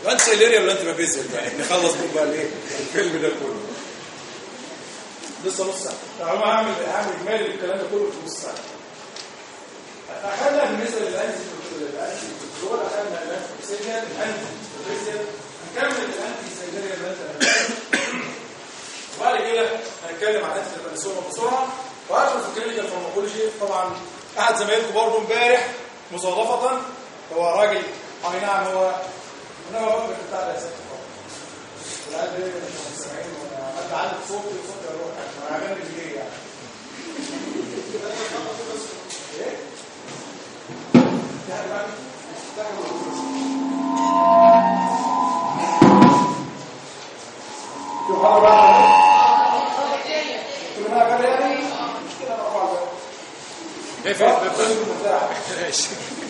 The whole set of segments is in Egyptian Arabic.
انت سيليريا ولا انت مابيزل بقى نخلص بقى الايه الفيلم ده كله لسه نص ساعه طب انا هعمل هعمل اجمالي الكلام ده كله في نص ساعه اخذنا بالنسبه للانتي للانتي كنترول اخذنا الانتي سيليا الانتي سيليا هنكمل الانتي سيليا وبعد كده هنتكلم عن انتي تناسلهم بسرعه واخر في الكلينيكال فارماكولوجي طبعا احد زمايلكم برضه امبارح مصادفه هو راجل اي نعم هو انا هو بتاع الاساس العيال دي مش سامعين انت عندك صوت وصوت يا روح انا هغني ليه يعني ايه؟ يعني بقى شوف انا بقى كل ما قال يعني مشكله بقى ايه في ماشي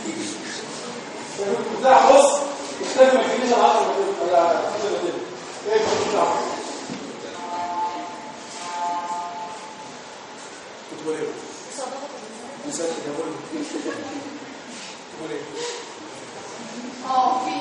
المفتاح بص استخدم الكنيسه العصر ولا ايه المفتاح كنت بقول ايه نسيت بقول بقول ايه اه في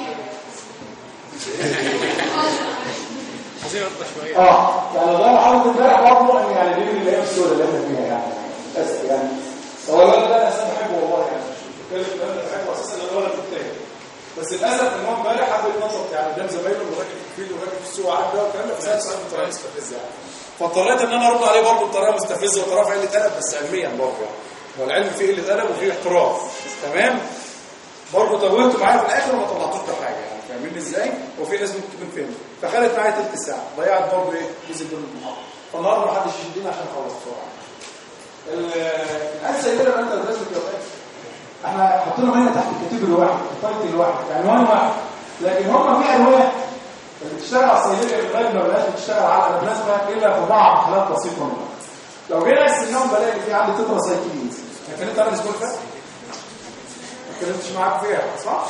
عايزين نوضح شويه اه يعني الله يرحمه امبارح برضه ان يعني دي من الايام السوداء اللي احنا فيها يعني بس يعني هو الولد ده انا اساسا بحبه والله يعني مش بتكلم ان انا بحبه اساسا لان الولد التاني بس للاسف ان هو امبارح حب يتنطط يعني قدام زمايله والراجل في الفيل والراجل في السوق قاعد بقى والكلام ده فسالت سؤال بطريقه مستفزه يعني فاضطريت ان انا ارد عليه برضه بطريقه مستفزه وطريقه في قله ادب بس علميا برضه يعني هو العلم فيه قله ادب وفيه احتراف تمام برضه طولت معايا في الاخر وما طلعتوش بحاجه يعني فاهمين ازاي وفي ناس ممكن تكون فهمت فخدت معايا ثلث ساعه ضيعت برضه ايه جزء من المحاضره فالنهارده ما حدش يشدني عشان اخلص بسرعه الانسى يقدر انت لازم تبقى احنا حاطينهم هنا تحت الكاتيجوري واحد التايتل الواحد عنوان واحد لكن هم في انواع اللي بتشتغل على الصيدليه الغالب ما بلاش بتشتغل على البلازما الا في بعض حالات بسيطه منها لو جينا قسمناهم بلاقي في عندي تترا سايكلينز اتكلمت انا الاسبوع اللي فات ما اتكلمتش معاك فيها صح؟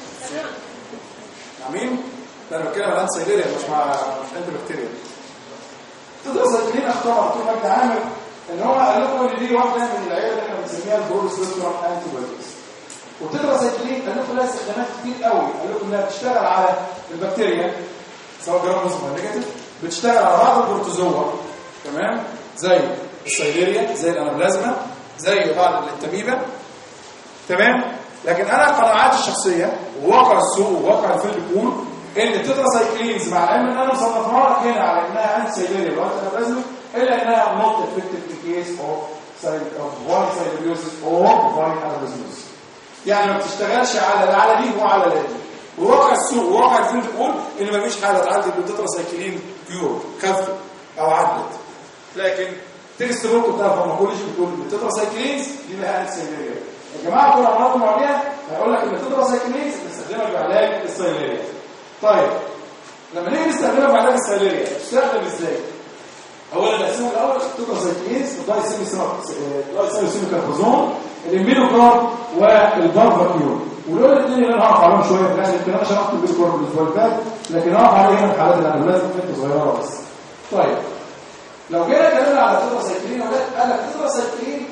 مع مين؟ لا انا بتكلم عن الانسى مش مع انت بكتيريا تترا سايكلين اختار دكتور مجدي عامر ان هو قال لكم ان دي واحده من العيال اللي احنا بنسميها البروسلوترون انتي بايوتكس والتترا سايكلين قال لكم لها استخدامات كتير قوي قال لكم انها بتشتغل على البكتيريا سواء جرام بوزيتيف ولا نيجاتيف بتشتغل على بعض البروتوزوا تمام زي السيليريا زي الانابلازما زي بعض التميمه تمام لكن انا قناعاتي الشخصيه وواقع السوق وواقع الفيلد بيقول ان التترا سايكلينز مع العلم ان انا مصنفها لك هنا على انها انتي سيليريا وانتي انابلازما الا انها not effective in case of one cytosis or one aneurysm يعني ما بتشتغلش على لا على دي وعلى لا دي وواقع السوق وواقع الفيلد بيقول ان مفيش حاله تعدي بالتترا سايكلين بيور خفت او عدت لكن تكست بوك بتاع الفارماكولوجي بتقول ان التترا سايكلينز دي لها انتي سيليريا يا جماعه كل امراض معديه هيقول لك ان التترا سايكلينز بنستخدمها في علاج السيليريا طيب لما نيجي نستخدمها في علاج السيليريا بتستخدم ازاي اولا نقسمهم الاول التوكوسايكلينز الدايسيميسيمي كاربوزون الامينوكارب والبارفاكيون ودول الاثنين اللي انا هقف عليهم شويه في الاخر يمكن انا شرحت البيسكور الاسبوع اللي فات لكن هقف عليه هنا في حالات الانابلاز حته صغيره بس طيب لو جينا اتكلمنا على التوكوسايكلين ولا قال لك التوكوسايكلين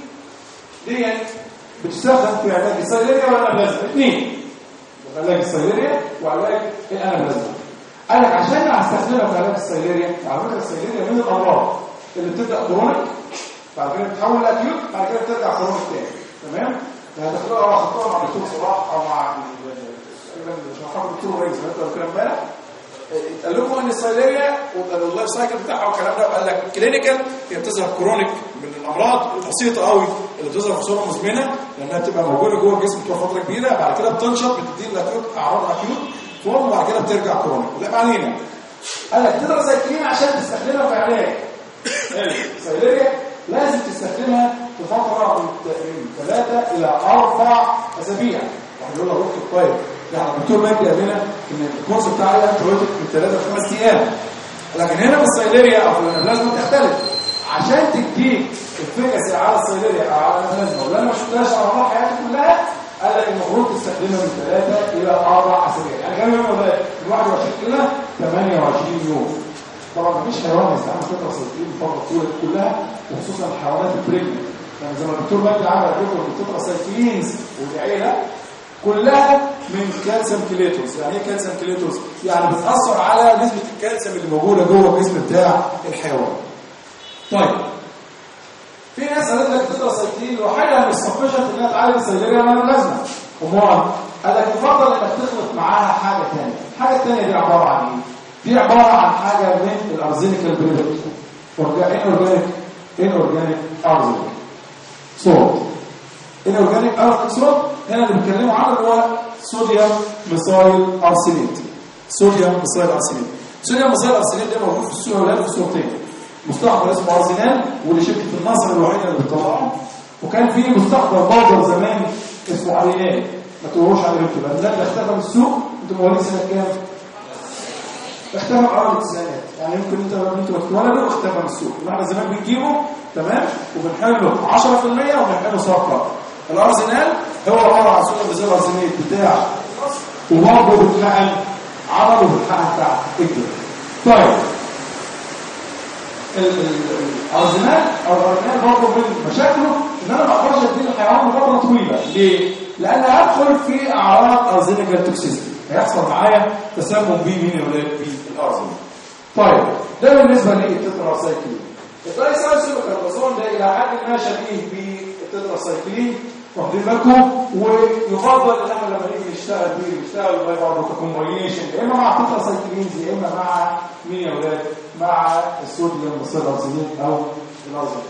دي بتستخدم في علاج السيليريا والانابلاز اثنين علاج السيليريا وعلاج الانابلاز قال لك عشان هستخدمها في علاج السيليريا على فكره السيليريا من الامراض اللي بتبدا كرونيك بعد كده بتتحول لاكيوت بعد كده بترجع كرونيك تاني تمام ده هتاخدوها او هتحطوها مع الدكتور صلاح او مع تقريبا مش هحط الدكتور رئيس انت قلت امبارح قال لكم ان السيليريا واللايف سايكل بتاعها والكلام ده قال لك كلينيكال هي بتظهر كرونيك من الامراض البسيطه قوي اللي بتظهر في صوره مزمنه لانها بتبقى موجوده جوه الجسم بتبقى فتره كبيره بعد كده بتنشط بتدي الاكيوت اعراض اكيوت فورم وبعد كده بترجع كرونيك لا ما علينا قال لك تقدر سايكلين عشان تستخدمها في علاج السيليريا لازم تستخدمها في فتره من ثلاثه الى اربع اسابيع واحد يقول لك دكتور طيب يعني الدكتور مجدي قال لنا ان الكورس بتاعي انتيبيوتيك من ثلاثه لخمس ايام لكن هنا في السيليريا او في الانابلازما تختلف عشان تديك الفيكاسي على السيليريا او على الانابلازما ولا ما شفتهاش على مدار حياتك كلها قال لك المفروض تستخدمها من ثلاثه الى اربع اسابيع يعني كام يوم ولا من 21 الى 28 يوم طبعا مفيش حيوان يستعمل فتره سيليريا الفتره الطويله دي كلها وخصوصا الحيوانات البريجننت يعني زي ما الدكتور مجدي عمل لكم الفتره سايكلينز والعيله كلها من كالسيوم كيليتوز يعني ايه كالسيوم كيليتوز يعني بتاثر على نسبه الكالسيوم اللي موجوده جوه الجسم بتاع الحيوان طيب في ناس قالت لك تتراسايكلين لوحدها مش سفشنت انها تعالج السيليريا ما لازمه امال قال لك يفضل انك تخلط معاها حاجه ثانيه الحاجه الثانيه دي عباره عن ايه دي عباره عن حاجه من الارزينيكال بريدكت اورجانيك ان اورجانيك ارزينيك صوت ان اورجانيك ارزينيك صوت هنا اللي بيتكلموا عنه اللي هو صوديوم ميثايل ارسينيت صوديوم ميثايل ارسينيت صوديوم ميثايل ارسينيت ده موجود في السوق الولاد في صورتين مستحضر اسمه ارزينال واللي شركه النصر الوحيده اللي بتطلعه وكان في مستحضر باودر زمان اسمه ارينال ما تقولوش عليه انتوا لان ده اختفى من السوق انتوا مواليد سنه كام؟ اختفى في اول التسعينات يعني يمكن انت انتوا اتولدوا اختفى من السوق احنا زمان بنجيبه تمام وبنحله 10% وبنحله صفقه الارسنال هو عباره عن صوره زي الارسنال بتاع وبرضه بتحقن عضله بالحقن بتاع الجلد طيب الارزنال او الارزنال برضه من مشاكله ان انا ما اقدرش اديه الحيوان لفتره طويله ليه؟ لان هدخل في اعراض ارزينيكال توكسيستي هيحصل معايا تسمم بيه مين يا ولاد بالارزنال طيب ده بالنسبه للتتراسايكلين الدايسايكلوكاربازون ده الى حد ما شبيه بالتتراسايكلين واخدين بالكم ويفضل ان احنا لما نيجي نشتغل بيه نشتغل بيه برضه ككومباينيشن يا اما مع التتراسايكلين يا اما مع مين يا ولاد مع الصوديوم بالصيدلزينيت او الازرق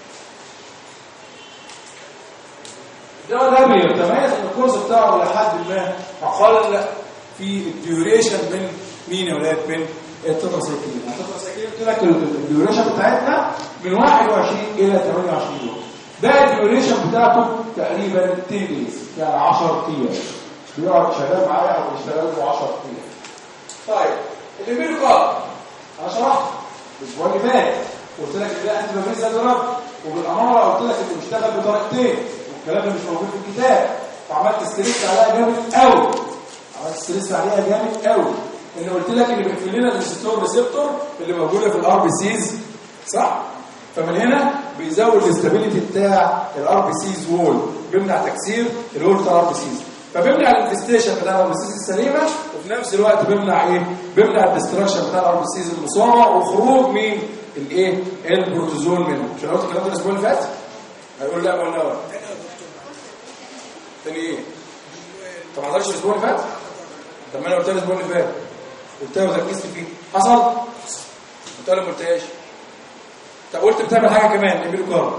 ده ده بيتميز ان الكورس بتاعه لحد ما اقل في الديوريشن من مين يا ولاد من التتراسايكلين التتراسايكلين قلت لك الديوريشن بتاعتنا من 21 الى 28 يوم ده الديوريشن بتاعته تقريبا 10 دايز يعني 10 ايام بيقعد شغال معايا او يشتغل له 10 ايام طيب اللي بينه قال انا شرحت الاسبوع اللي فات قلت لك ان ده انت بميز الرب وبالاماره قلت لك انه بيشتغل بطريقتين والكلام ده مش موجود في الكتاب وعملت ستريس عليها جامد قوي عملت ستريس عليها جامد قوي ان قلت لك ان بيقفل لنا الريسبتور ريسبتور اللي موجوده في الار بي سيز صح فمن هنا بيزود الاستابيليتي بتاع الار بي سيز وول بيمنع تكسير الوول بتاع الار بي سيز فبيمنع الانفستيشن بتاع الار بي سيز السليمه وفي نفس الوقت بيمنع ايه بيمنع الدستراكشن بتاع الار بي سيز المصابه وخروج مين الايه البروتوزون منها مش انا قلت الكلام ده الاسبوع اللي فات هيقول لا ما قلنا تاني ايه طب ما حضرش الاسبوع اللي فات طب ما انا قلتها الاسبوع اللي فات قلتها وركزت فيه حصل قلت ولا ما قلتهاش طب قلت بتعمل حاجه كمان اعملوا كارب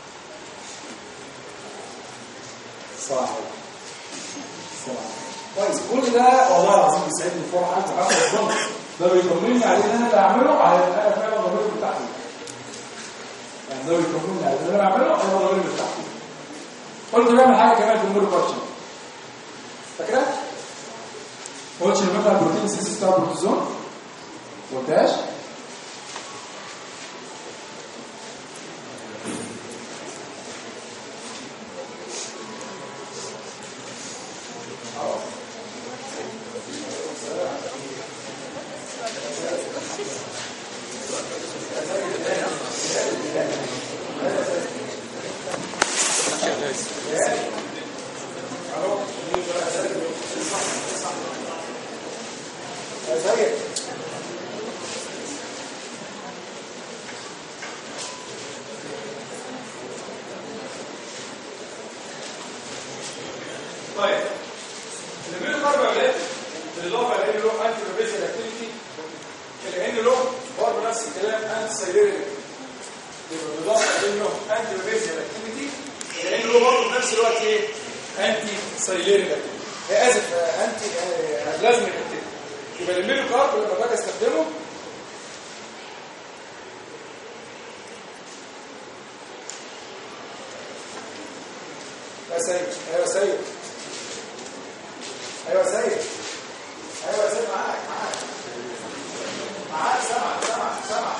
صح صح كويس كل ده والله العظيم بيسعدني الفرحه انت عارف الصمت ده بيطمني عليه ان انا اللي اعمله على انا فعلا ضميري بتاعتي يعني ده بيطمني عليه ان انا بعمله انا ضميري بتاعتي قلت بعمل حاجه كمان في المور كوتشن فاكره؟ قلتش اللي بيطلع بروتين سيس بتاع البروتوزون ما قلتهاش؟ طيب الامينو كاربوهيدرات بالاضافه لان له انتي بيبيزيال اكتيفيتي لان له برضه نفس الكلام انتي سايليريك يبقى بالاضافه لانه انتي بيبيزيال اكتيفيتي لان له برضه في نفس الوقت ايه انتي سايليريك اكتيفيتي هي اسف انتي لازم اكتيفيتي يبقى الامينو كارب لما باجي استخدمه يا سيد ايوه سيد ايوه سيد ايوه سيد معاك معاك معاك سامع سامع سامع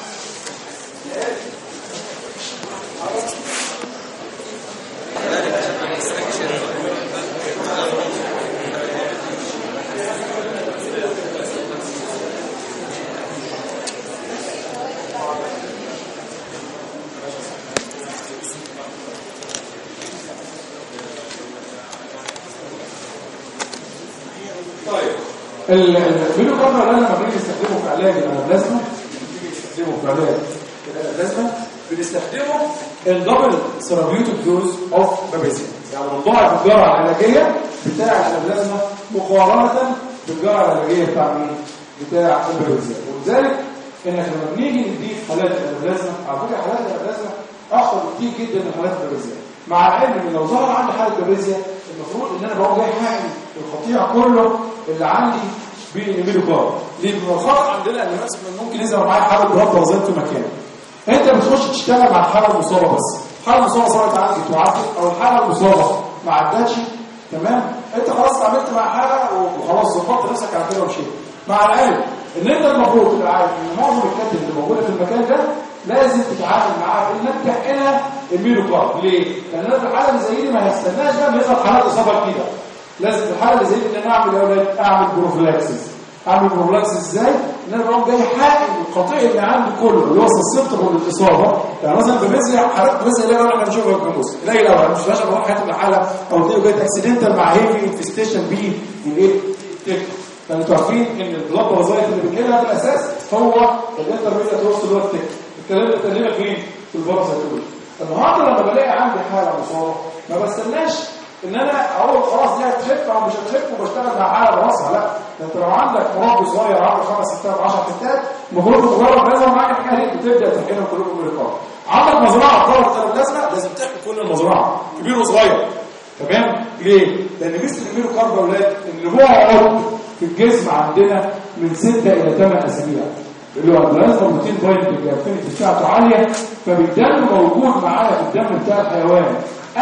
ال- ال- الفيديو كاميرا اللي لما بنيجي نستخدمه في علاج الانابلازما بنيجي نستخدمه في علاج الانابلازما بنستخدمه الدبل ثيرابيوتيك دوز اوف بابيزيا يعني بنضاعف الجرعه العلاجيه بتاع الانابلازما مقارنه بالجرعه العلاجيه بتاع مين؟ بتاع البابيزيا ولذلك انك لما بنيجي نضيف حالات الانابلازما على فكره حالات الانابلازما اخطر كتير جدا من حالات البابيزيا مع العلم ان لو ظهر عندي حاله بابيزيا المفروض ان انا بقوم جاي حاقن القطيع كله اللي عندي بالميلو كار ليه الخطر عندنا ان مثلا ممكن يظهر معايا حاله ربط وظيفه في مكان انت بتخش تشتغل مع الحاله المصابه بس الحاله المصابه صارت عندك تعافي او الحاله المصابه ما عدتش تمام انت خلاص اتعاملت مع حاله وخلاص ظبطت نفسك على كده ومشيت مع العلم ان انت المفروض تبقى عارف ان معظم الكاتب اللي موجوده في المكان ده لازم تتعامل معاها بانك تحقنها الميلو كار ليه؟ لان انا في الحاله اللي زي دي ما هستناش بقى ما يظهر حالات اصابه جديده لازم في الحاله اللي زي دي ان انا اعمل يا اولاد اعمل بروفلاكسس اعمل بروفلاكسس ازاي ان انا بقوم جاي حاقن القطيع اللي عندي كله اللي هو سسبتبل للاصابه يعني مثلا بمزيا حالات بمزيا اللي احنا بنشوفها في الجاموس قليل قوي مش فلاش بروح حياه الحاله او تلاقيه جاي اكسيدنتال مع هيفي انفستيشن بي والايه تك فانتوا عارفين ان البلاد وظائف اللي بتجيلها في الاساس هو الانترميديت وسط اللي هو التك الكلام ده تقريبا فين في الباراسيتولوجي النهارده لما بلاقي عندي حاله مصابه ما بستناش ان انا اقول خلاص دي هتخف او مش هتخف وبشتغل مع حاله براسها لا ده انت لو عندك مربي صغير عنده خمس ستات 10 ستات المفروض مجرد ما يظهر معاك الحاجه دي بتبدا تحقنهم كلهم بالرقابه عندك مزرعه طلبت ثلاث لازمه لازم تحمي كل المزرعه كبير وصغير تمام ليه؟ لان مثل الميلو كارب يا اولاد اللي هو عرض في الجسم عندنا من 6 الى 8 اسابيع اللي هو البلازما بروتين بايندنج الافينيتي بتاعته عاليه فبالدم موجود معايا في الدم بتاع الحيوان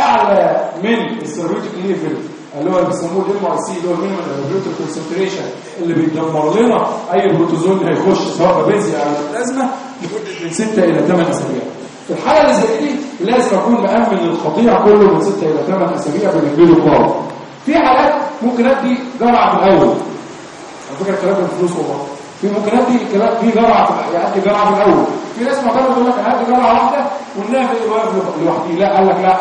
اعلى من السيروتيك ليفل اللي هو بيسموه الام اي سي اللي هو المينيمم ريبيوتر كونسنتريشن اللي بيدمر لنا اي بروتوزون هيخش سواء بابيزيا او البلازما لمده من 6 الى 8 اسابيع في الحاله اللي زي دي لازم اكون مامن القطيع كله من 6 الى 8 اسابيع بالانجلو كار في حالات ممكن ادي جرعه في الاول على فكره الكلام ده بفلوس والله في ممكن ادي كلام في جرعه في يعني ادي جرعه في الاول في ناس معترضه يقول لك انا هدي جرعه واحده والنافع واقف لوحدي لا قال لك لا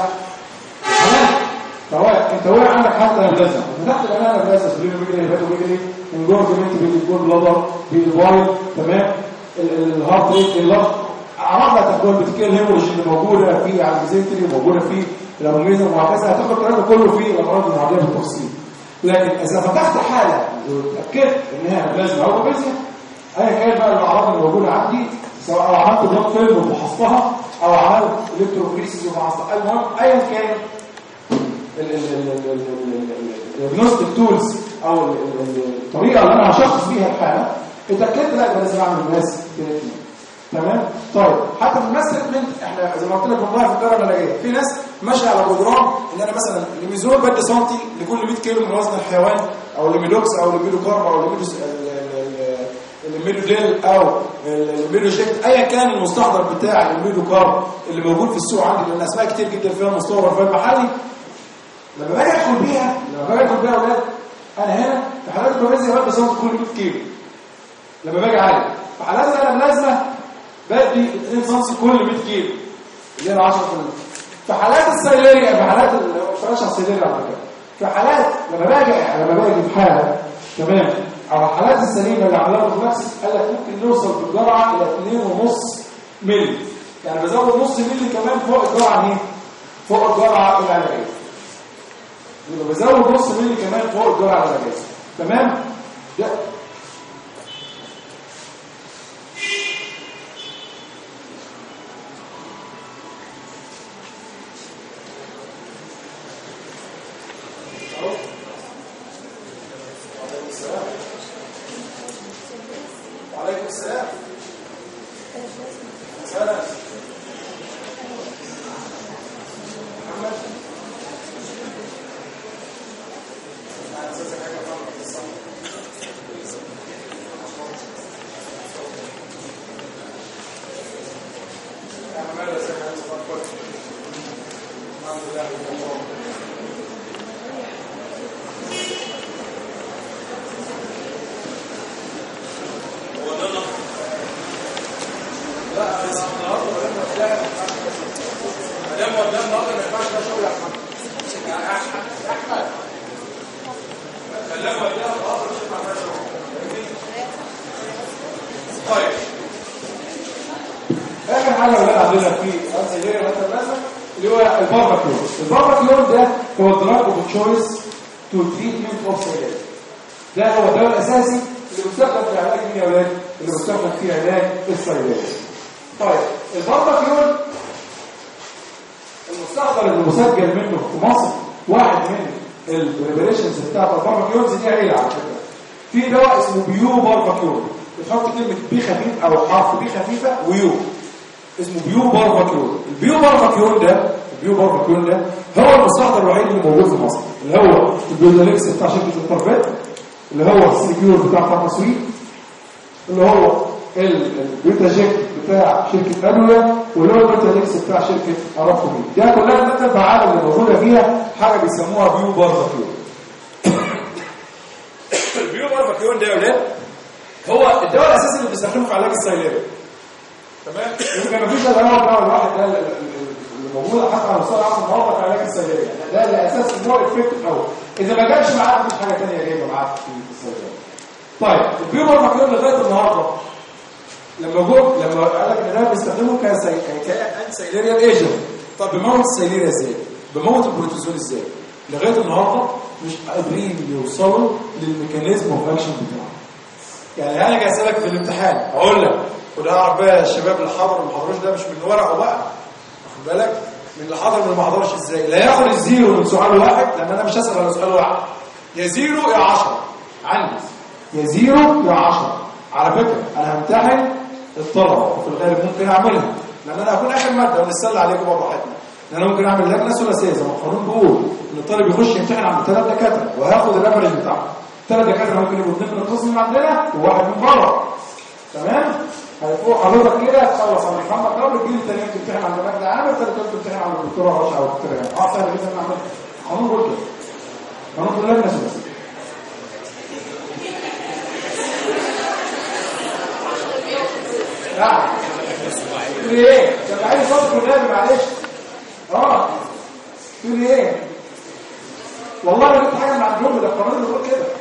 تمام فواقع انت واقع عندك حتى لازم فتحت الانانه لازم سليم بيجري هيباتو بيجري انجورجمنت بيجي الجول بلادر بيجي الوايل تمام ال- ال- الهارت ريت اللغط اعراض لا تكون بتكير الهيموريج اللي موجوده في على الزنتري وموجوده في الاميزم وهكذا هتاخد الكلام ده كله في الامراض المعديه بالتفصيل لكن اذا فتحت حاله وتاكدت انها لازم او بيزيا ايا كان بقى الاعراض اللي موجوده عندي سواء عملت بلاد فيلم وفحصتها او عملت الكتروفوريسيس وفحصتها المهم ايا كان الديagnostic تولز او ال- ال- ال- الطريقه اللي انا هشخص بيها الحاله اتاكدت لا يبقى لازم اعمل ماس تريتمنت تمام طيب حتى في الماس تريتمنت احنا زي ما قلت لك بنضيع في الجرعه العلاجيه في ناس ماشيه على جدران ان انا مثلا الليميزول بدي سنتي لكل 100 كيلو من وزن الحيوان او الليميدوكس او الليميدوكارب او الليميدوس الميدوديل او الميدوجيكت ايا كان المستحضر بتاع الميدوكارب اللي موجود في السوق عندي لان اسماء كتير جدا فيها مستورد فيها محلي لما باجي ادخل بيها لما باجي ادخل بيها يا اولاد انا هنا في حالات البروفيزيا بدي صوت كل 100 كيلو لما باجي عالج في حالات الانابلازما بدي 2 سم كل 100 كيلو اللي هي 10% في حالات السيليريا في حالات ال- ما بتفرقش على السيليريا على فكره في حالات لما باجي لما باجي في حاله تمام او الحالات السليمه اللي عملها بروفلاكسس قال لك ممكن نوصل بالجرعه الى 2.5 مللي يعني بزود نص مللي كمان فوق الجرعه دي فوق الجرعه العلاجيه يبقى بزود نص مللي كمان فوق الجرعه العلاجيه تمام ده أهو. وعليكم السلام وعليكم السلام سلام محمد على أساس حاجة طبعا في الصف. يا عمال يا سيدي، عايز أفكر. الحمد لله رب العالمين. لا بس النهارده لما تلاقي ما دام قدام النهارده ما ينفعش ده شغل يا محمد يا احمد احمد خلاه قدام النهارده مش هينفع ده شغل حاجه يا ولاد عندنا في الانسيليريا مثلا اللي هو البارباكيون البارباكيون ده هو الدراج اوف تشويس تو تريتمنت اوف سيليريا ده هو الدواء الاساسي اللي بيستخدم في علاج مين يا ولاد اللي بيستخدم في علاج السيليريا طيب البارباكيون المستخدم اللي مسجل منه في مصر واحد من البريبريشنز بتاعت البارباكيونز دي عيله على فكره في دواء اسمه بيو بارباكيون بتحط كلمه بي خفيف او حرف بي خفيفه ويو اسمه بيو بارباكيون البيو بارباكيون ده البيو بارباكيون ده هو المستحضر الوحيد اللي موجود في مصر اللي هو البيولاريكس بتاع شركه التربيت اللي هو السيكيور بتاع فارماسويت اللي هو البيوتاجيك بتاع شركه ادويه واللي هو البيوتاليكس بتاع شركه ارابكومي ده كلها الماده الفعاله اللي موجوده فيها حاجه بيسموها بيو بارباكيون البيو بارباكيون ده يا ولاد هو الدواء الاساسي اللي بيستخدمه في علاج السيلان تمام يمكن مفيش دواء الدواء الواحد ده اللي موجود حتى على مستوى العالم النهارده في علاج السيلان ده الاساس المور افكتيف قوي اذا ما جابش معاك مفيش حاجه ثانيه جايبه معاك في السيلان طيب البيو بارباكيون لغايه النهارده لما جو لما قال لك ان ده بيستخدمه كانسيليريال ايجنت طب بموت السيليريا ازاي بموت البروتوزول ازاي لغايه النهارده مش قادرين يوصلوا للميكانيزم اوف اكشن بتاعه يعني انا جاي اسالك في الامتحان اقول لك وده اعرف بقى الشباب اللي حضر وما حضروش ده مش من ورقه بقى واخد بالك من اللي حضر من اللي ما حضرش ازاي لا ياخد الزيرو من سؤال واحد لان انا مش هسال على سؤال واحد يا زيرو يا 10 عندي يا زيرو يا 10 على فكره انا همتحن الطلبه وفي الغالب ممكن اعملها لان انا هكون اخر ماده ونستنى عليكم براحتنا لان انا ممكن اعمل لجنه ثلاثيه زي ما القانون بيقول ان الطالب يخش يمتحن عند ثلاث دكاتره وهياخد الافرج بتاعه ثلاث دكاتره ممكن يبقوا اثنين من القسم اللي عندنا وواحد من بره تمام هيفوق حضرتك كده تخلص عند محمد قبل الجيل الثاني تمتحن عند مجدي عامر الثالث تمتحن عند الدكتوره رشا او الدكتوره يعني اه سهل جدا نعمل قانون بيقول كده قانون بيقول لجنه ثلاثيه نعم تقول ايه سمعيني صوتك والنبي معلش اه تقول ايه والله انا جبت حاجه من عندهم ده القانون اللي بيقول كده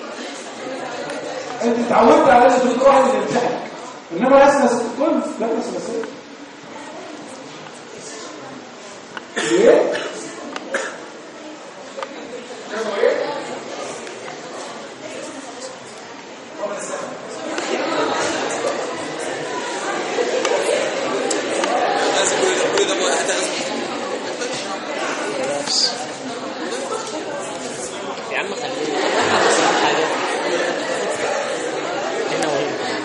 انت اتعودت على ان تقول واحد اللي يمتحن انما لسنا ست الكل لسنا ثلاثيه ايه يا عم خليه حاجه هنا وهنا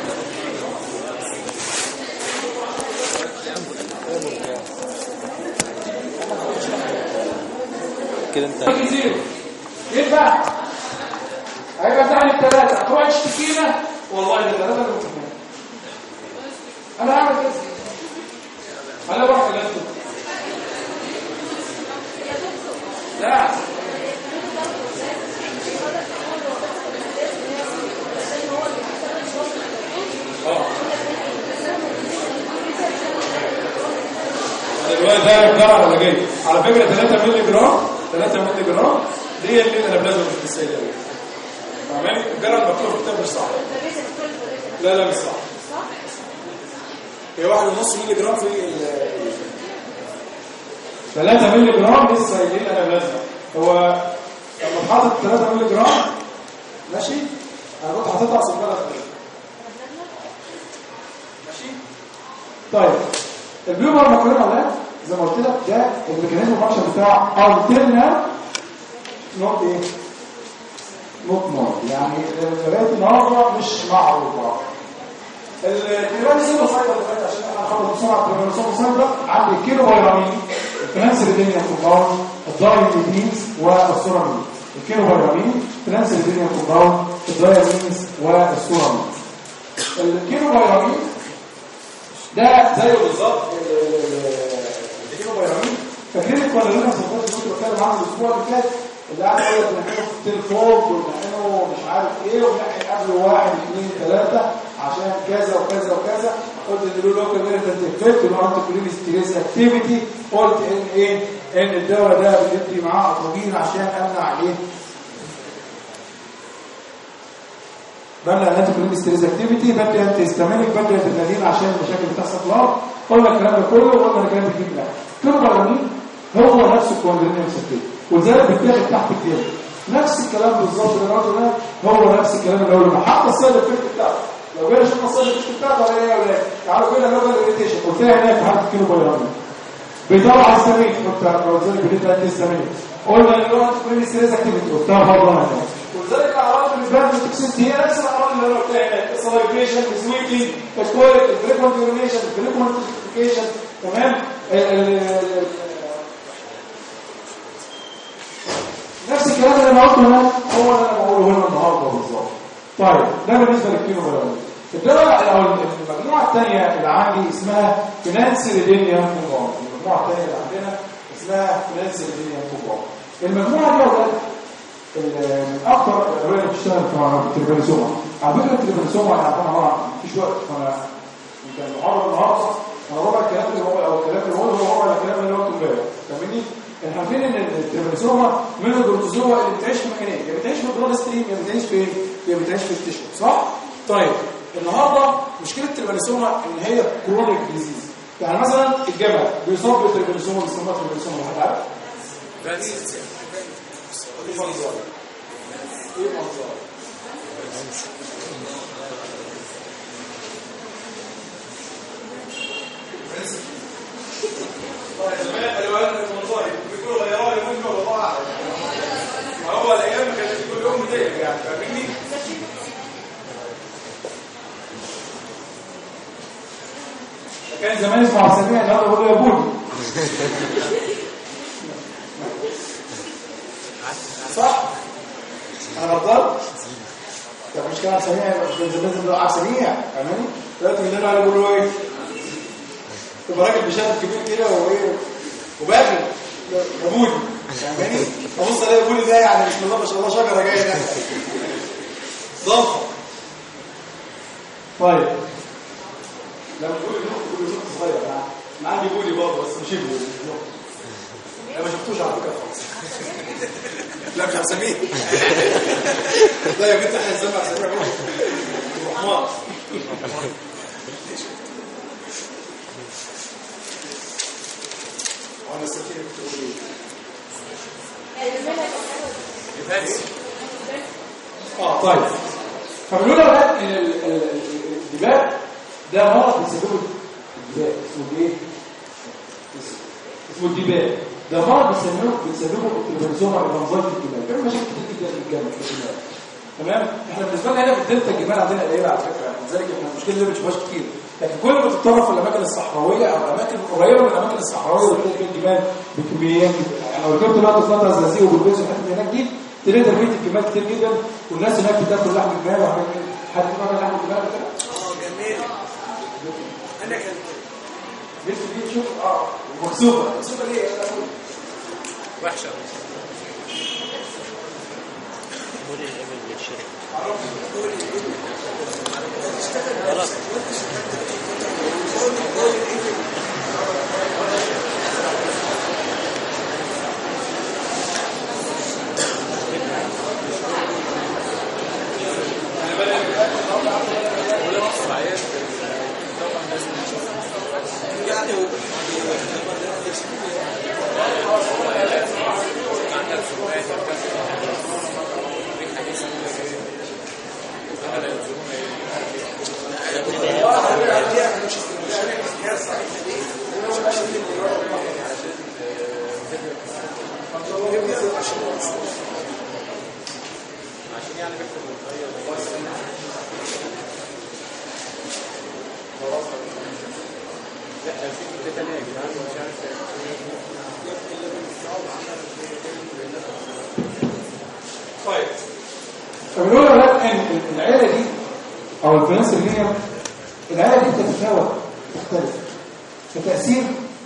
كده انت زيرو ينفع هيبقى بتاع الثلاثه هتروح تشتكينا والله ده ثلاثه اللي ممكن انا هعمل كده انا بروح لنفسي لا اه دلوقتي ده جرعه ولا جاي على فكره 3 مللي جرام 3 مللي جرام دي اللي انا بلازم في السيده فاهماني الجرعه المكتوبه في الكتاب مش صح لا لا مش صح هي واحد ونص مللي جرام في ال 3 مللي جرام لسه اللي انا بلازم هو لما حاطط 3 مللي جرام ماشي انا كنت حاططها على سباله ماشي طيب البيومر مكرونه ولا زي ما قلت لك ده الميكانيزم فانكشن بتاع الترنال نوت ايه نوت نوت يعني لغايه النهارده مش معروفه التيرانيزم سايكل اللي عشان انا هاخد بسرعه التيرانيزم سايكل عندي الكيلو فيتامين الفلانسيدينيا كومباوند الدايميدينز والسورامين الكيلو فيتامين الفلانسيدينيا كومباوند الدايميدينز والسورامين الكيلو فيتامين ده زيه بالظبط الكيلو فيتامين فاكرين الكواليرين الصفات اللي كنت بتكلم عنه الاسبوع اللي فات اللي قاعد يقول لك نحنه في التلفوق ونحنه مش عارف ايه ونحن قبل واحد اثنين ثلاثه عشان كذا وكذا وكذا قلت ان له لوكال ميريتنت افكت ولو انت كلين ستريس اكتيفيتي قلت ان ايه ان الدواء ده بندي معاه اتروجين عشان امنع ايه بمنع الانتي كلين ستريس اكتيفيتي بدي انتي هيستامينيك بدي ادرينالين عشان المشاكل بتحصل في الارض قلنا الكلام ده كله وقلنا الكلام ده كله كيلوبيرامين هو نفس الكوندرينيوم سيتين ولذلك بيتاخد تحت الجلد نفس الكلام بالظبط اللي انا قلته ده هو نفس الكلام اللي قلته حتى السايد افكت بتاعته لو جينا شفنا السايد افكت بتاعته على ايه يا ولاد تعالوا كده نقول الاريتيشن قلت لها هناك في حاله كيلوبيرامين بيطلع السمين كنت لو زي بديت السمين قلنا ان هو كل ستريس اكتيفيتي قلتها برضه انا هناك ولذلك الاعراض بالنسبه لي التوكسيستي هي نفس الاعراض اللي انا قلتها هناك السلايفيشن السويتنج الكويت الفريكونت يورينيشن الفريكونت نوتيفيكيشن تمام ال- ال- ال- نفس الكلام اللي انا قلته هنا هو اللي انا بقوله هنا النهارده بالظبط طيب ده بالنسبه للكيلو جرام الدواء او المجموعه الثانيه اللي عندي اسمها فينانسيريدينيا فوبار المجموعه الثانيه اللي عندنا اسمها فينانسيريدينيا فوبار المجموعه دي يا ولاد ال- من اكثر الادويه اللي بتشتغل في التريبانيسوما على فكره التريبانيسوما انا عارفها طبعا مفيش وقت فانا يمكن المحاضره النهارده انا ربع الكلام اللي هو او الكلام اللي هو هو ربع الكلام اللي هو امبارح فاهمني احنا عارفين ان التريبانيسوما من البروتوزوا اللي بتعيش في مكانين يا بتعيش في البلاد ستريم يا بتعيش في يا بتعيش في التشو صح طيب النهارده مشكله التريبانيسوما ان هي كرونيك ديزيز يعني مثلا الجبل بيصاب بالتريبانيسوما بيسموها تريبانيسوما حد عارف ايه منظر ايه منظر طيب زمان قالوا لنا المنظر بيقولوا غيرها يومين والله اعلم ما هو الايام ما كانت كل يوم بتقلب يعني فاهمني كان زمان اسمه عبد السميع النهارده بيقول له يا بودي صح انا غلطان طب مش كان عبد السميع كان زمان زمان عبد السميع فاهماني دلوقتي بنقول عليه بيقولوا ايه تبقى راجل بشنب كبير كده وايه وباكل يهودي فاهماني ابص الاقي بولي ده يعني بسم الله ما شاء الله شجره جايه ده ضخم طيب لما بقول النقط بقول النقط صغير يعني انا عندي بولي برضه بس مش ابني انا ما شفتوش على فكره خالص لا مش هسميه لا يا بنت احنا هنسمع هنسمع الرحمن وانا السكينه بتقول ايه اه طيب فبنقول يا ولاد ان ال- ال- ال- الدباء ده مرض بيسببه الدباء اسمه ايه؟ اسمه الدباء ده مرض بيسببه بيسببه التلفزيوم على منظره الدماغ بيعمل مشاكل كتير جدا في الجامعه في الدماغ تمام احنا بالنسبه لنا هنا في الدلتا الجمال عندنا قليله على فكره يعني لذلك احنا المشكله دي ما بنشوفهاش كتير لكن كل ما تتطرف في الاماكن الصحراويه او الاماكن قريبه من الاماكن الصحراويه وتلاقي فيها الجمال بكميات يعني لو ركبت دلوقتي في فتره الزقازيق وبالبيز والحته اللي هناك دي تلاقي تربيه الجمال كتير جدا والناس هناك بتاكل لحم الجمال وحاجات كده حد بياكل لحم الجمال كده اه جميل انا كان بنت دي تشوف اه مكسوفه مكسوفه ليه يا أخوي؟ وحشه بولي الابل بالشرب طيب فبنقول يا ولاد ان العيله دي او الفينانس اللي العيله دي بتتفاوت تختلف كتاثير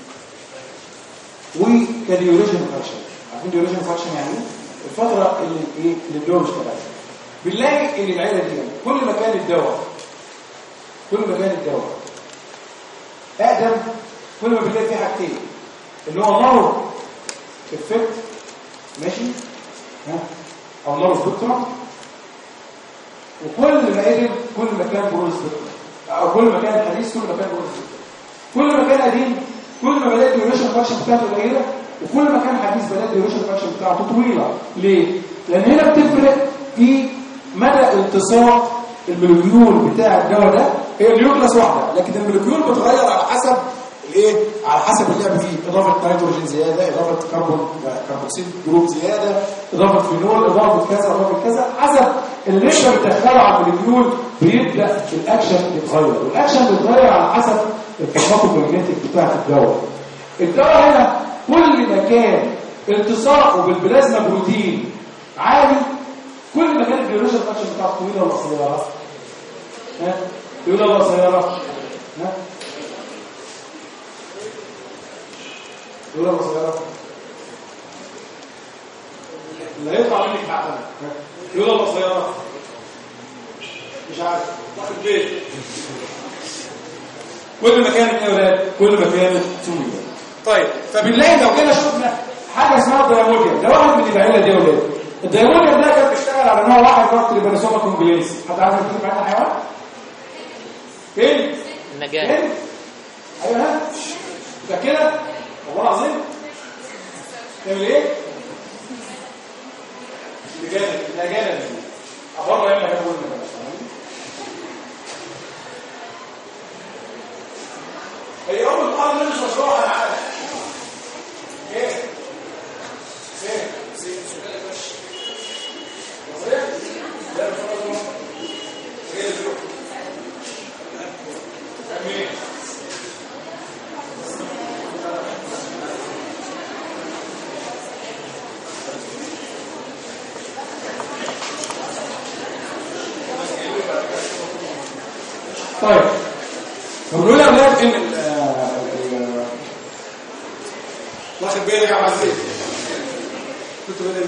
وكديوريجن فاكشن عارفين ديوريجن فاكشن يعني ايه؟ الفتره اللي ايه اللي الدواء مش تبعها بنلاقي ان العيله دي كل ما كان الدواء كل ما كان الدواء اقدم كل ما بنلاقي فيه حاجتين اللي هو نار افكت ماشي ها او نار سبكترم وكل ما قدم كل ما كان بروز سبكترم او كل ما كان حديث كل ما كان بروز سبكترم كل ما كان قديم كل ما بدات الديوريشن فانكشن بتاعته قليله وكل ما كان حديث بدات الديوريشن فانكشن بتاعته طويله ليه لان هنا بتفرق في مدى التصاق المولكيول بتاع الدواء ده هي النيوكلاس واحده لكن المولكيول بتغير على حسب الايه على حسب اللعب فيه اضافه نيتروجين زياده اضافه كربون كربوكسيد جروب زياده اضافه فينول اضافه كذا اضافه كذا حسب اللي انت بتدخله على المولكيول بيبدا الاكشن يتغير والاكشن بيتغير على حسب التفاقم المagnetic بتاعه الدواء الدواء هنا كل ما كان التصاقه بالبلازما بروتين عالي كل ما كان البيولوجيا فانكشن بتاعته طويله ولا قصيره ها طويله ولا قصيره ها طويله ولا قصيره اللي هيطلع منك حقنا طويله ولا قصيره مش عارف واحد البيت كل ما كانت يا ولاد كل ما كانت طويله طيب فبنلاقي لو كده شفنا حاجه اسمها الدياموديوم ده واحد من العيله دي يا ولاد الدياموديوم ده كان بيشتغل على نوع واحد من التريبانوسوما كونجلينس حد عارف يكتب معانا حيوان فين النجاة فين ايوه ها ده كده والله العظيم تعمل ايه لجانب لجانب عباره يا اما كان قلنا هي اول مره نمشي مشروع انا عارف ايه ايه مصرية؟ لا مش مصرية. ايه اللي بيروح؟ أمين. طيب فبنقول يا اولاد ان ال- ال- واخد بالك يا عم عزيز كنت بدأت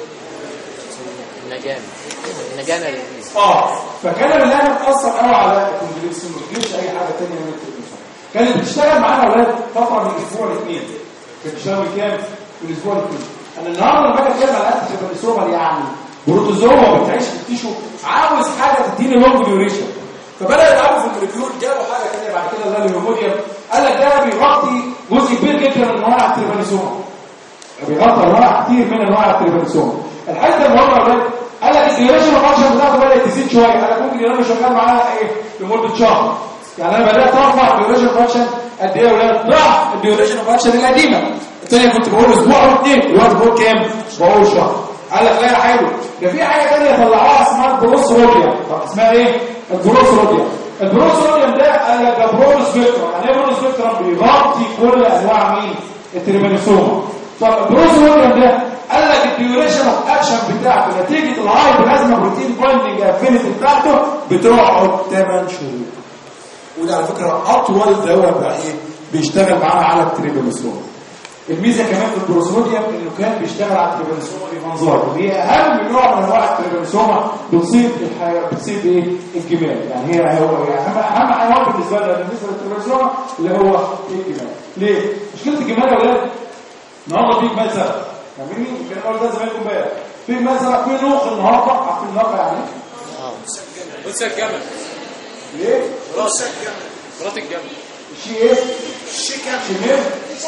النجاة النجاة لذيذ اه فكان اللي متاثر قوي على الكونجليكس ما بتجيبش اي حاجه ثانيه من التلفزيون كانت بتشتغل معانا اولاد فتره من اسبوع لاثنين كانت بتشتغل من كام من اسبوع لاثنين انا النهارده لما باجي اتكلم على الانتيبيوتيك يعني بروتوزوا بتعيش في التيشو عاوز حاجه تديني لونج ديوريشن فبدا يلعبوا في الموليكيول جابوا حاجه ثانيه بعد كده اللي هو الهيموديوم قال لك ده بيغطي جزء كبير جدا من انواع التريبانيسوما بيغطي انواع كتير من انواع التريبانيسوما الحته المهمه يا ولاد قال لك الديوريشن فانكشن بتاعته بدات تزيد شويه قال لك ممكن يبقى شغال معاها ايه لمده شهر يعني انا بدات ارفع الديوريشن فانكشن قد ايه يا ولاد ضعف الديوريشن فانكشن القديمه الثانيه كنت بقول اسبوع او اثنين دلوقتي بقول كام بقول شهر قال لك لا يا حلو ده في حاجه ثانيه طلعوها اسمها البروس روديا طب اسمها ايه البروس روديا البروس روديا ده قال لك ده برونس سبيكترم يعني ايه برونس سبيكترم بيغطي كل انواع مين التريبانوسوما طب البروس روديا ده قال لك الديوريشن اوف اكشن بتاعته نتيجه الهاي بلازما بروتين بايندنج افينيتي بتاعته بتقعد 8 شهور وده على فكره اطول دواء بقى ايه بيشتغل معانا على التريبانوسوما الميزه كمان في البروسوديوم انه كان بيشتغل على التريبانوسوما بمنظار ودي اهم نوع من انواع التريبانوسوما بتصيب الحي... بتصيب ايه الجمال يعني هي هو يعني اهم اهم حيوان بالنسبه لنا بالنسبه للتريبانوسوما اللي هو الجمال ليه مشكله الجمال يا ولاد النهارده في جمال زرق فاهمني كان اول ده زمان امبارح في جمال زرق في نوخ النهارده عارفين النوخ يعني إيه؟ انثى الجمل ليه راس الجمل مرات الجمل شيء ايه الشيكه شمير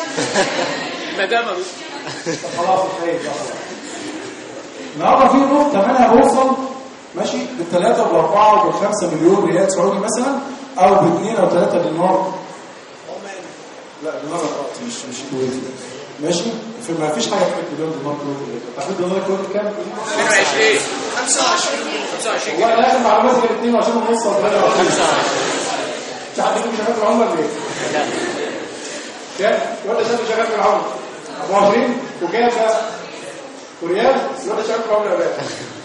مدامه خلاص مش هيك خلاص النهارده في نقطة ثمنها بوصل ماشي بالثلاثة وبأربعة وبالخمسة مليون ريال سعودي مثلا أو باثنين أو ثلاثة دينار لا دينار غلط مش مش كويتي ماشي في ما فيش حاجة اسمها مليون دينار كويتي تعرف الدينار كويتي كام؟ 22 25 25 والله أنا آخر معلوماتي كانت 22 ونص أو 23 مش حد فيكم شغال في العملة ولا إيه؟ لا كام؟ ولا شاب شغال في العملة 24 وكام ده؟ وريال ولا شغال في العملة ولا إيه؟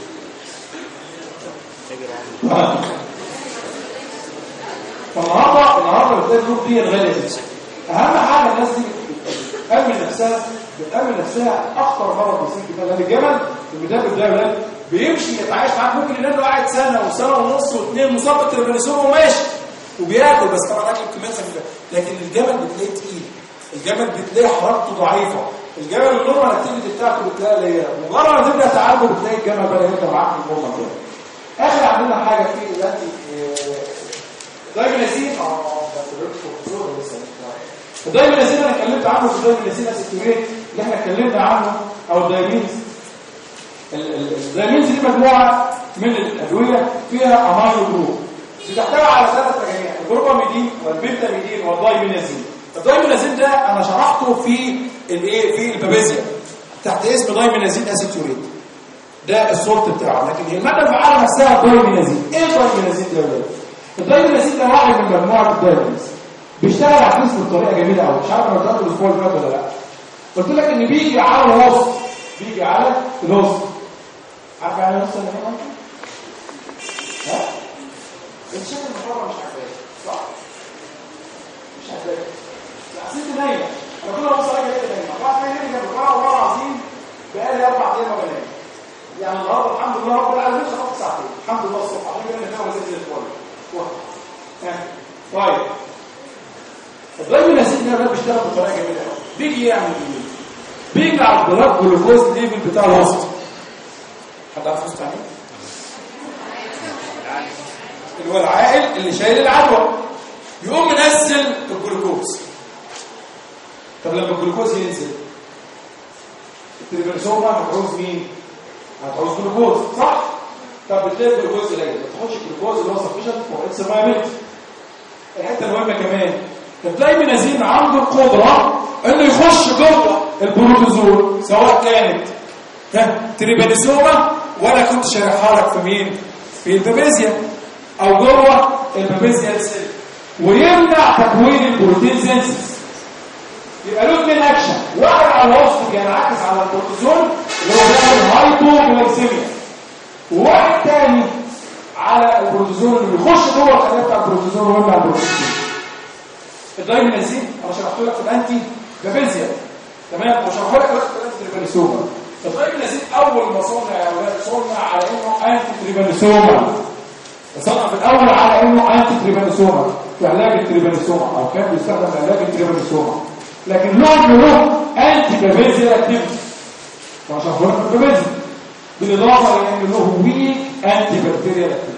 فالنهارده النهارده بتلاقي الظروف دي غاليه جدا اهم حاجه الناس دي بتامن نفسها بتامن نفسها اخطر مرض بسيط جدا لان الجمل المدرب ده ولاد بيمشي يتعايش معاك ممكن ينام له قاعد سنه وسنه ونص واثنين مصاب بالتربانيسوم وماشي وبياكل بس طبعا اكل بكميات خفيفه لكن الجمل بتلاقيه تقيل الجمل بتلاقي حرارته ضعيفه الجمل النورمال اكتيفيتي بتاعته بتلاقي قليله مجرد ما تبدا تعالجه بتلاقي الجمل بدا يبدا معاك في النورمال كده اخر عندنا حاجه في دلوقتي دايجنازين اه بس الريكس كنترول لسه الدايمينازين انا اتكلمت عنه في الدايمينازين اسيتوريت اللي احنا اتكلمنا عنه او الدايمينز ال- ال- الدايمينز دي مجموعه من الادويه فيها امينو جروب بتحتوي على ثلاث مجاميع البروباميدين والبنتاميدين والدايمينازين الدايمينازين ده انا شرحته في الايه في البابيزيا تحت اسم دايمينازين اسيتوريت ده السولت بتاعه لكن هي الماده الفعاله نفسها الدايمينازين ايه الدايمينازين ده يا ولاد الدايمينازين ده واحد من مجموعه الدايمينز بيشتغل على الجسم بطريقه جميله قوي مش عارف انا قلت الاسبوع اللي فات ولا لا قلت لك ان بيجي على الوسط بيجي على الوسط عارف يعني الوسط اللي هنا ها انت شايف المحاضره مش عاجباك صح مش عاجباك لا اصل انت نايمه انا كل ما اوصل اجي الاقي نايمه بعد ما نايمه جنب بعض والله العظيم بقالي اربع ايام ما بنام يعني النهارده الحمد لله رب العالمين شغلت ساعتين الحمد لله الصبح عشان كده انا فاهم زي الفل ها طيب الدايمينازين ده بيشتغل بطريقه جميله قوي بيجي يعمل ايه بيجي على البلاد جلوكوز ليفل بتاع الوسط حد عارف وسط يعني اللي هو العائل اللي شايل العدوى يقوم منزل الجلوكوز طب لما الجلوكوز ينزل التريبرسوما هتعوز مين هتعوز جلوكوز صح طب بتلاقي الجلوكوز قليل ما تاخدش الجلوكوز اللي هو سفيشنت فور اكس مايمنت الحته المهمه كمان الدايمينازين عنده القدره انه يخش جوه البروتوزول سواء كانت ها تريبانيسوما وانا كنت شارحها لك في مين في البابيزيا او جوه البابيزيا سيل ويمنع تكوين البروتين سينسس يبقى له اثنين اكشن واحد على الوسط بينعكس على الكورتيزون اللي هو بيعمل هايبوغلايسيميا وواحد تاني على البروتوزون اللي بيخش جوه الخلايا بتاع البروتوزون ويمنع البروتوزون الدايمينازين انا شرحت لك في الانتي بابيزيا تمام وشرحت لك دلوقتي في الانتي تريبانيسوما الدايمينازين اول ما صنع يا اولاد صنع على انه انتي تريبانيسوما صنع في الاول على انه انتي تريبانيسوما في علاج التريبانيسوما او كان بيستخدم في علاج التريبانيسوما لكن له له انتي بابيزيا اكتيفيتي وشرحت لك في البابيزيا بالاضافه لان له ويك انتي بكتيريا اكتيفيتي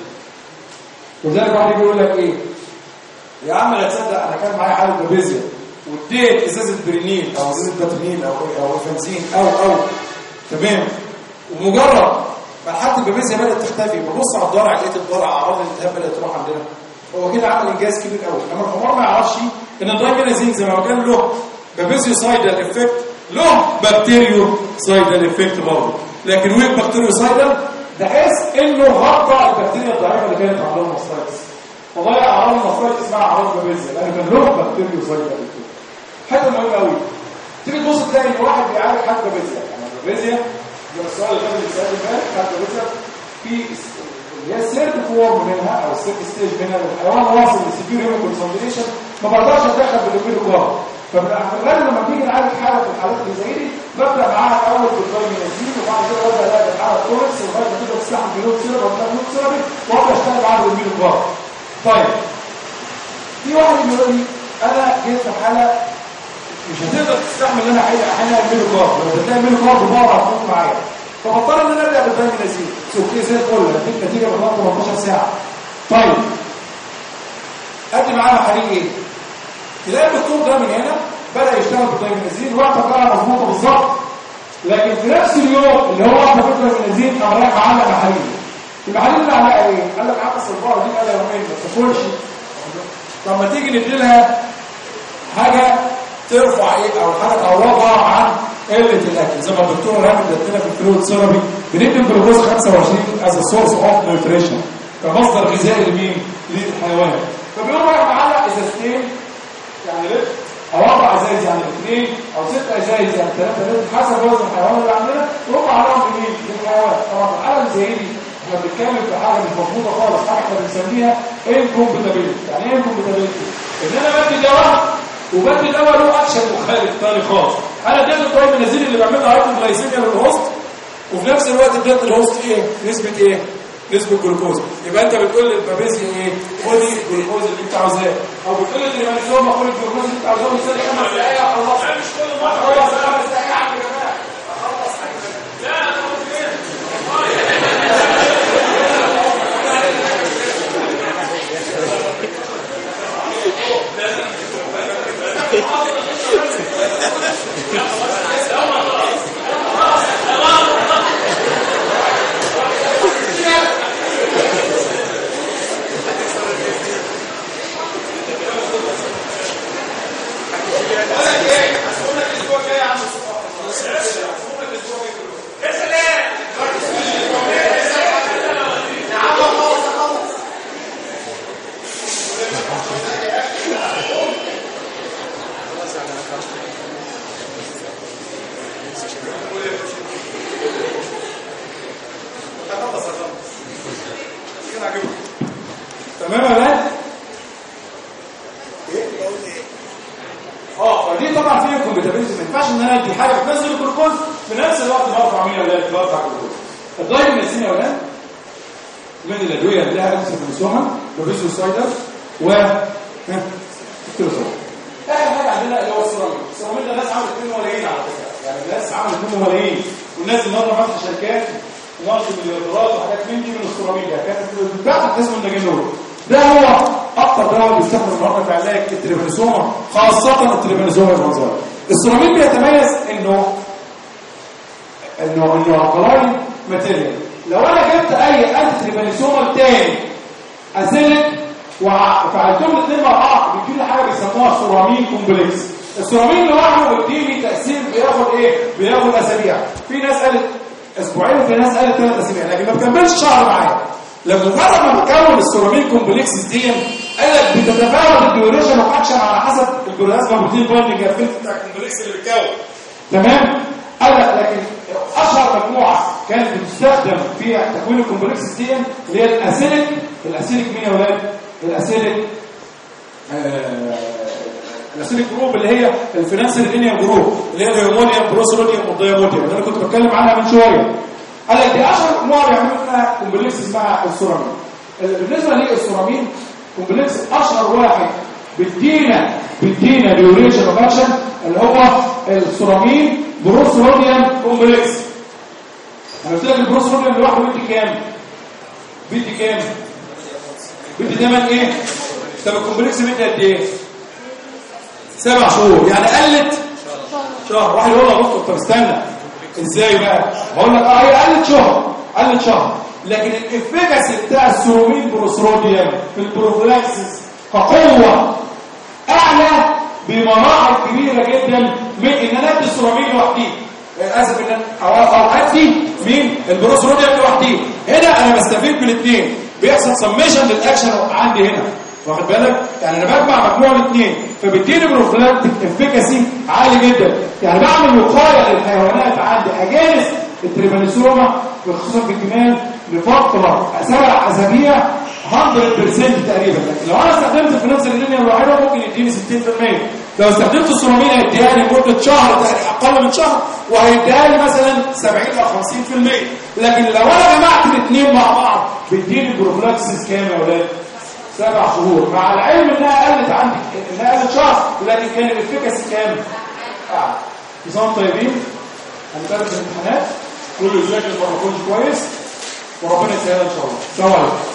وذلك واحد يجي يقول لك ايه يا عم لا تصدق انا كان معايا حاله بابيزيا واديت ازازه برينيل او ازازه باترينيل او او فنزين او او تمام ومجرد ما حد البابيزيا بدات تختفي ببص على الضرع لقيت الضرع اعراض الالتهاب بدات تروح عندنا هو كده عمل انجاز كبير قوي اما الحمار ما يعرفش ان الدايمينازين زي ما كان له بابيزيو سايدال افكت له بكتيريو سايدال افكت برضه لكن وين بكتيريو سايدال بحيث انه غطى البكتيريا الضعيفه اللي كانت عندهم ماستايتس وضيع اعراض الماستايتس اسمها اعراض بابيزيا لان كان له بكتيريو سايدال افكت حته مهمه قوي تيجي تبص تلاقي ان واحد بيعالج حد بابيزيا يعني البابيزيا ده السؤال اللي كان بيتسال ده حد بابيزيا في اللي هي السيرت فورم منها او السيرت ستيج منها الحيوان واصل للسيفير هيمو كونسنتريشن ما بقدرش اتدخل بالامير كوار فبالغالب لما بنيجي نعالج حاله في الحالات اللي زي دي ببدا معاها الاول بالدايمينازين وبعد كده ببدا الاقي الحاله كوركس لغايه ما تقدر تستحمل بنوت سيرب ولا نوت سيرب وابدا اشتغل معاها بالامير كوار طيب في واحد بيقول لي انا جيت في حاله مش هتقدر تستحمل ان انا احيانا امير كوار لو بتلاقي امير كوار ببعض هتموت معايا فبضطر ان انا ابدا بالدايمينازين اوكي زي الفل هديك نتيجه بعد 18 ساعه طيب ادي معاه محاليل ايه تلاقي الدكتور ده من هنا بدا يشتغل بالدايمينازين وقتها مظبوطه بالظبط لكن في نفس اليوم اللي هو وقت بالدايمينازين قام رايح عامل محاليل المحاليل اللي عليها ايه قال لك عكس البقره دي قال يومين ما تاكلش طب ما تيجي ندي لها حاجه ترفع ايه او حاجه تعوضها عن قله الاكل زي ما الدكتور رامي ادتنا في الفلويد ثيرابي بندي الجلوكوز 25 از سورس اوف نيوتريشن كمصدر غذائي لمين؟ للحيوان فبيقوم رايح معلق ازازتين يعني لتر او اربع ازايز يعني اثنين او ست ازايز يعني ثلاثه لتر حسب وزن الحيوان اللي عندنا يقوم عليهم لمين؟ للحيوان طبعا في الحاله اللي زي دي احنا بنتكلم في حاجه مش مظبوطه خالص حاجه احنا بنسميها انكومبتابيلتي يعني ايه انكومبتابيلتي؟ ان انا بدي دواء وبدي دواء له اكشن مخالف تاني خالص انا اديت الدايمينازين اللي بيعملها هايبوغلايسيميا للهوست وفي نفس الوقت اديت الهوست ايه نسبه ايه نسبه جلوكوز يبقى انت بتقول للبابيزيا ايه خدي الجلوكوز اللي انت عاوزاه او بتقول للتريمانيزوما خد الجلوكوز اللي انت عاوزاه وسالي خمس دقايق خلاص مش كل مره خلاص خمس دقايق يا عم يا جماعه Thank you. تمام يا ولاد اه فدي طبعا فيها كومباتيبلتي ما ينفعش ان انا ادي حاجه بتنزل الجلوكوز في نفس الوقت برفع مين يا ولاد برفع الجلوكوز الدايميثين يا ولاد من الادويه اللي لها انسولين لوفيسوسايدر و ها الكيلوسول اخر حاجه عندنا اللي هو السيراميك السيراميك ده ناس عملت منه ملايين على فكره يعني الناس عملت منه ملايين والناس النهارده فاتحه شركات ونقص مليارات وحاجات من دي من السيراميك ده كانت بتاعت اسمه النجانول ده هو اكتر دواء بيستخدم النهارده في علاج التريبانوسوما خاصه التريبانوسوما المنظر السيراميك بيتميز انه انه انه الكلاين ماتيريال لو انا جبت اي انتي تريبانوسوما تاني اسيلك وفعلتهم الاثنين مع بعض بيجي لي حاجه بيسموها سيرامين كومبلكس السيرامين لوحده بيديني تاثير بياخد ايه بياخد اسابيع في ناس قالت اسبوعين وفي ناس قالت ثلاث اسابيع لكن ما بكملش شهر معايا لما مجرد ما بكون السيرامين كومبلكس دي قال لك بتتفاوت الديوريشن اوف اكشن على حسب البلازما بروتين بايندنج افكت بتاع الكومبلكس اللي بيتكون تمام قال لك لكن اشهر مجموعه كانت بتستخدم في تكوين الكومبلكس دي اللي هي الاسيليك الاسيليك مين يا ولاد الاسيليك آه الاسيليك جروب اللي هي الفينانسيال انيا جروب اللي هي الهيمونيوم بروسولونيوم والديامونيوم اللي انا كنت بتكلم عنها من شويه قال لك دي اشهر مجموعه بيعملوا لها كومبلكس اسمها السورامين بالنسبه للسورامين كومبلكس اشهر واحد بيدينا بيدينا ديوريشن اوف اكشن اللي هو السورامين بروسولونيوم كومبلكس انا قلت لك البروسولونيوم لوحده بيدي كام بيدي كام بيدي ثمن ايه طب الكومبلكس بيدي قد ايه سبع شهور يعني قلت شهر واحد يقول له بص طب استنى ازاي بقى هقول لك اه هي قلت شهر قلت شهر لكن الافيكاسي بتاع السيرومين بروسروديوم في البروفلاكسس كقوه اعلى بمراحل كبيره جدا من ان انا ادي السيرومين لوحدي اسف ان او او ادي مين البروسروديوم لوحدي هنا انا بستفيد من الاثنين بيحصل سميشن للاكشن عندي هنا واخد بالك يعني انا بجمع مجموع الاثنين فبيديني بروفلاكتيك افيكاسي عالي جدا يعني بعمل وقايه للحيوانات عندي اجانس التريبانوسوما خصوصا في الجمال لفتره سبع اسابيع 100% تقريبا لكن لو انا استخدمت في نفس اللينيا الواحده ممكن يديني 60% لو استخدمت السيرامين هيديها لي مده شهر تقريبا اقل من شهر وهيديها لي مثلا 70 او 50% لكن لو انا جمعت الاثنين مع بعض بيديني بروفلاكسس كام يا ولاد سبع شهور مع العلم انها قلت عندي انها قلت شهر لكن كان الافكاسي كام اعلى نظام طيبين هنتقابل في الامتحانات كل يذاكر ما كويس وربنا يسهلها ان شاء الله السلام عليكم